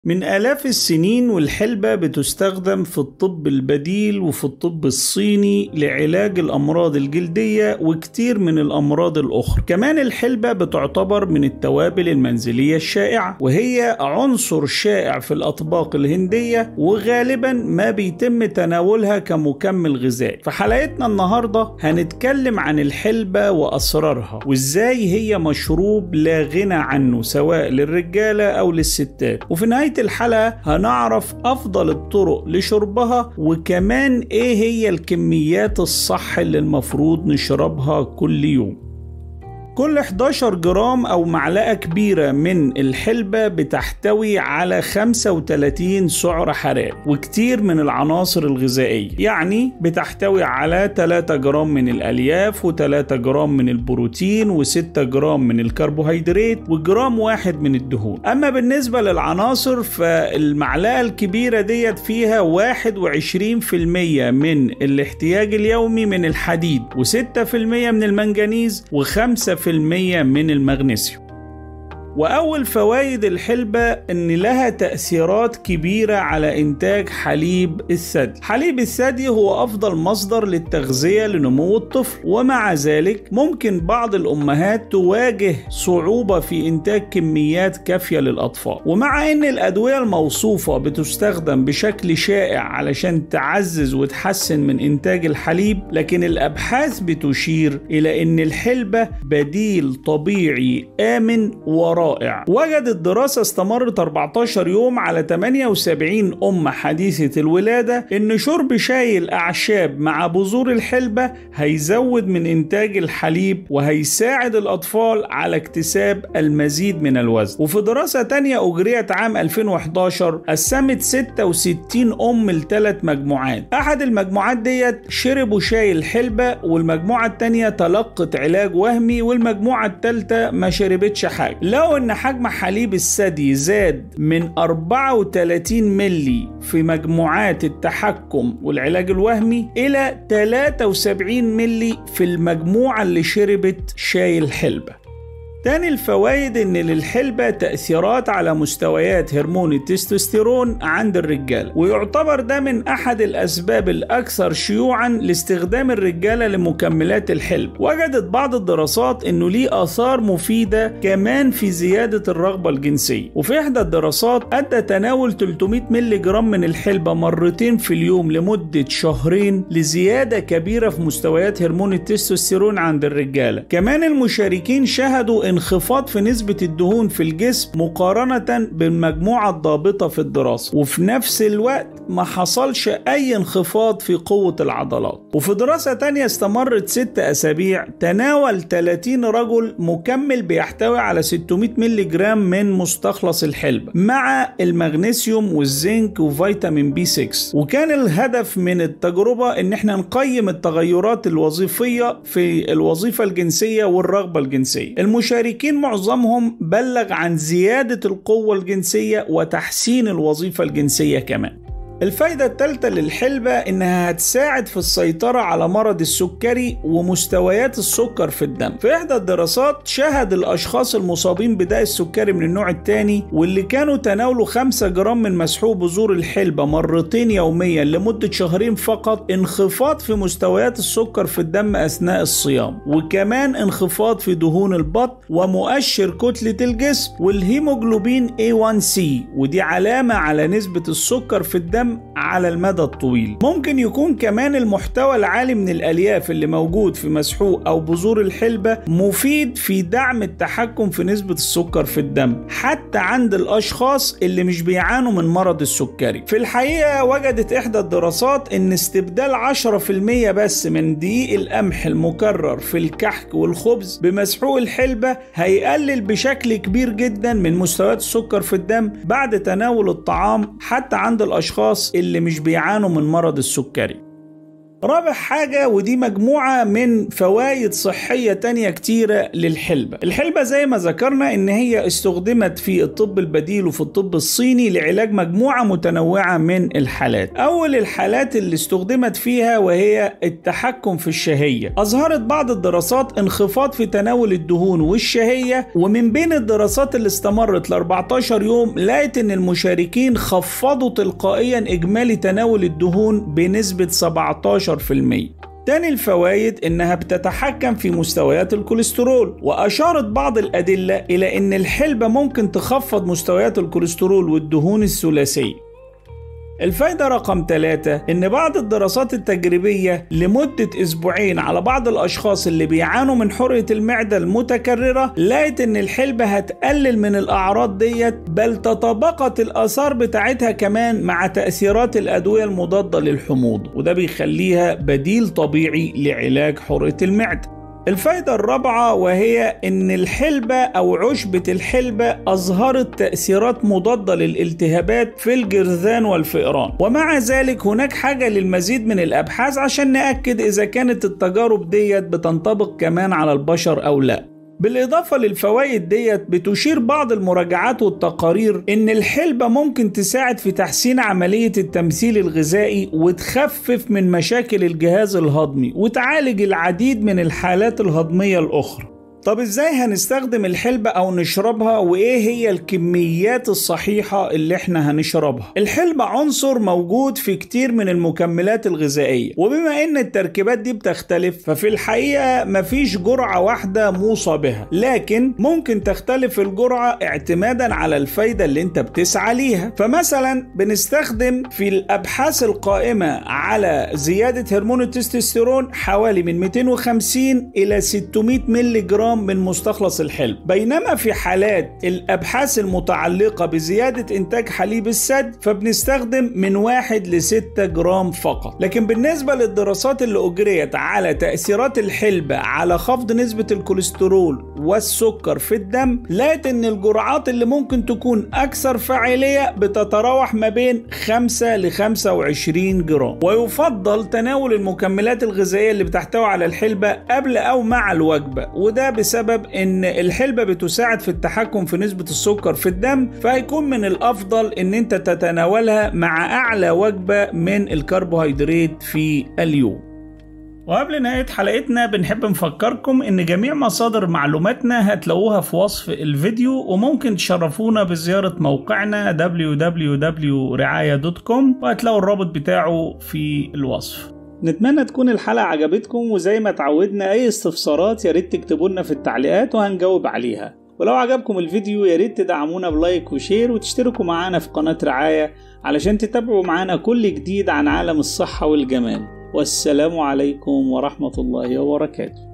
من آلاف السنين والحلبة بتستخدم في الطب البديل وفي الطب الصيني لعلاج الأمراض الجلدية وكتير من الأمراض الأخرى كمان الحلبة بتعتبر من التوابل المنزلية الشائعة وهي عنصر شائع في الأطباق الهندية وغالبا ما بيتم تناولها كمكمل غذائي في حلقتنا النهاردة هنتكلم عن الحلبة وأسرارها وإزاي هي مشروب لا غنى عنه سواء للرجالة أو للستات وفي نهاية الحلقة هنعرف أفضل الطرق لشربها وكمان إيه هي الكميات الصح اللي المفروض نشربها كل يوم كل 11 جرام أو معلقة كبيرة من الحلبة بتحتوي على 35 سعر حراري وكتير من العناصر الغذائية يعني بتحتوي على 3 جرام من الألياف و3 جرام من البروتين و6 جرام من الكربوهيدرات وجرام واحد من الدهون أما بالنسبة للعناصر فالمعلقة الكبيرة ديت فيها 21% من الاحتياج اليومي من الحديد و6% من المنجنيز و5 من المغنيسيوم وأول فوائد الحلبة إن لها تأثيرات كبيرة على إنتاج حليب الثدي. حليب الثدي هو أفضل مصدر للتغذية لنمو الطفل، ومع ذلك ممكن بعض الأمهات تواجه صعوبة في إنتاج كميات كافية للأطفال، ومع إن الأدوية الموصوفة بتستخدم بشكل شائع علشان تعزز وتحسن من إنتاج الحليب، لكن الأبحاث بتشير إلى إن الحلبة بديل طبيعي آمن ورائع رائع وجدت دراسة استمرت 14 يوم على 78 أم حديثة الولادة إن شرب شاي الأعشاب مع بذور الحلبة هيزود من إنتاج الحليب وهيساعد الأطفال على اكتساب المزيد من الوزن وفي دراسة تانية أجريت عام 2011 قسمت 66 أم لثلاث مجموعات أحد المجموعات ديت شربوا شاي الحلبة والمجموعة التانية تلقت علاج وهمي والمجموعة التالتة ما شربتش حاجة لو ان حجم حليب الثدي زاد من 34 ملي في مجموعات التحكم والعلاج الوهمي الى 73 ملي في المجموعة اللي شربت شاي الحلبة تاني الفوائد ان للحلبة تأثيرات على مستويات هرمون التستوستيرون عند الرجال ويعتبر ده من احد الاسباب الاكثر شيوعا لاستخدام الرجالة لمكملات الحلب وجدت بعض الدراسات انه ليه اثار مفيدة كمان في زيادة الرغبة الجنسية وفي احدى الدراسات ادى تناول 300 ملي جرام من الحلبة مرتين في اليوم لمدة شهرين لزيادة كبيرة في مستويات هرمون التستوستيرون عند الرجالة كمان المشاركين شهدوا انخفاض في نسبة الدهون في الجسم مقارنة بالمجموعة الضابطة في الدراسة وفي نفس الوقت ما حصلش أي انخفاض في قوة العضلات وفي دراسة تانية استمرت ست أسابيع تناول 30 رجل مكمل بيحتوي على 600 ملي جرام من مستخلص الحلبة مع المغنيسيوم والزنك وفيتامين بي 6 وكان الهدف من التجربة ان احنا نقيم التغيرات الوظيفية في الوظيفة الجنسية والرغبة الجنسية المشاركين المشاركين معظمهم بلغ عن زيادة القوة الجنسية وتحسين الوظيفة الجنسية كمان الفايدة الثالثة للحلبة إنها هتساعد في السيطرة على مرض السكري ومستويات السكر في الدم. في إحدى الدراسات شهد الأشخاص المصابين بداء السكري من النوع الثاني واللي كانوا تناولوا 5 جرام من مسحوق بذور الحلبة مرتين يوميا لمدة شهرين فقط انخفاض في مستويات السكر في الدم أثناء الصيام وكمان انخفاض في دهون البطن ومؤشر كتلة الجسم والهيموجلوبين A1C ودي علامة على نسبة السكر في الدم على المدى الطويل ممكن يكون كمان المحتوى العالي من الألياف اللي موجود في مسحوق أو بذور الحلبة مفيد في دعم التحكم في نسبة السكر في الدم حتى عند الأشخاص اللي مش بيعانوا من مرض السكري في الحقيقة وجدت إحدى الدراسات إن استبدال 10% بس من دقيق القمح المكرر في الكحك والخبز بمسحوق الحلبة هيقلل بشكل كبير جدا من مستويات السكر في الدم بعد تناول الطعام حتى عند الأشخاص اللي مش بيعانوا من مرض السكري رابع حاجة ودي مجموعة من فوائد صحية تانية كتيرة للحلبة الحلبة زي ما ذكرنا ان هي استخدمت في الطب البديل وفي الطب الصيني لعلاج مجموعة متنوعة من الحالات اول الحالات اللي استخدمت فيها وهي التحكم في الشهية اظهرت بعض الدراسات انخفاض في تناول الدهون والشهية ومن بين الدراسات اللي استمرت ل 14 يوم لقت ان المشاركين خفضوا تلقائيا اجمالي تناول الدهون بنسبة 17 تاني الفوائد انها بتتحكم في مستويات الكوليسترول واشارت بعض الادله الى ان الحلبه ممكن تخفض مستويات الكوليسترول والدهون الثلاثيه الفايدة رقم ثلاثة إن بعض الدراسات التجريبية لمدة أسبوعين على بعض الأشخاص اللي بيعانوا من حرقة المعدة المتكررة لقت إن الحلبة هتقلل من الأعراض ديت بل تطابقت الآثار بتاعتها كمان مع تأثيرات الأدوية المضادة للحموض وده بيخليها بديل طبيعي لعلاج حرقة المعدة الفايدة الرابعة وهي إن الحلبة أو عشبة الحلبة أظهرت تأثيرات مضادة للالتهابات في الجرذان والفئران ومع ذلك هناك حاجة للمزيد من الأبحاث عشان نأكد إذا كانت التجارب ديت بتنطبق كمان على البشر أو لا بالإضافة للفوائد ديت بتشير بعض المراجعات والتقارير إن الحلبة ممكن تساعد في تحسين عملية التمثيل الغذائي وتخفف من مشاكل الجهاز الهضمي وتعالج العديد من الحالات الهضمية الأخرى طب ازاي هنستخدم الحلبة او نشربها وايه هي الكميات الصحيحة اللي احنا هنشربها الحلبة عنصر موجود في كتير من المكملات الغذائية وبما ان التركيبات دي بتختلف ففي الحقيقة مفيش جرعة واحدة موصى بها لكن ممكن تختلف الجرعة اعتمادا على الفايدة اللي انت بتسعى ليها فمثلا بنستخدم في الابحاث القائمة على زيادة هرمون التستوستيرون حوالي من 250 الى 600 ملي جرام جرام من مستخلص الحلب بينما في حالات الأبحاث المتعلقة بزيادة إنتاج حليب الثدي فبنستخدم من واحد لستة جرام فقط لكن بالنسبة للدراسات اللي أجريت على تأثيرات الحلبة على خفض نسبة الكوليسترول والسكر في الدم لقت إن الجرعات اللي ممكن تكون أكثر فاعلية بتتراوح ما بين 5 ل 25 جرام ويفضل تناول المكملات الغذائية اللي بتحتوي على الحلبة قبل أو مع الوجبة وده بسبب ان الحلبة بتساعد في التحكم في نسبة السكر في الدم فهيكون من الافضل ان انت تتناولها مع اعلى وجبة من الكربوهيدرات في اليوم وقبل نهاية حلقتنا بنحب نفكركم إن جميع مصادر معلوماتنا هتلاقوها في وصف الفيديو وممكن تشرفونا بزيارة موقعنا www.رعاية.com وهتلاقوا الرابط بتاعه في الوصف نتمنى تكون الحلقة عجبتكم وزي ما اتعودنا أي استفسارات يا ريت تكتبوا لنا في التعليقات وهنجاوب عليها ولو عجبكم الفيديو يا ريت تدعمونا بلايك وشير وتشتركوا معانا في قناة رعاية علشان تتابعوا معانا كل جديد عن عالم الصحة والجمال والسلام عليكم ورحمة الله وبركاته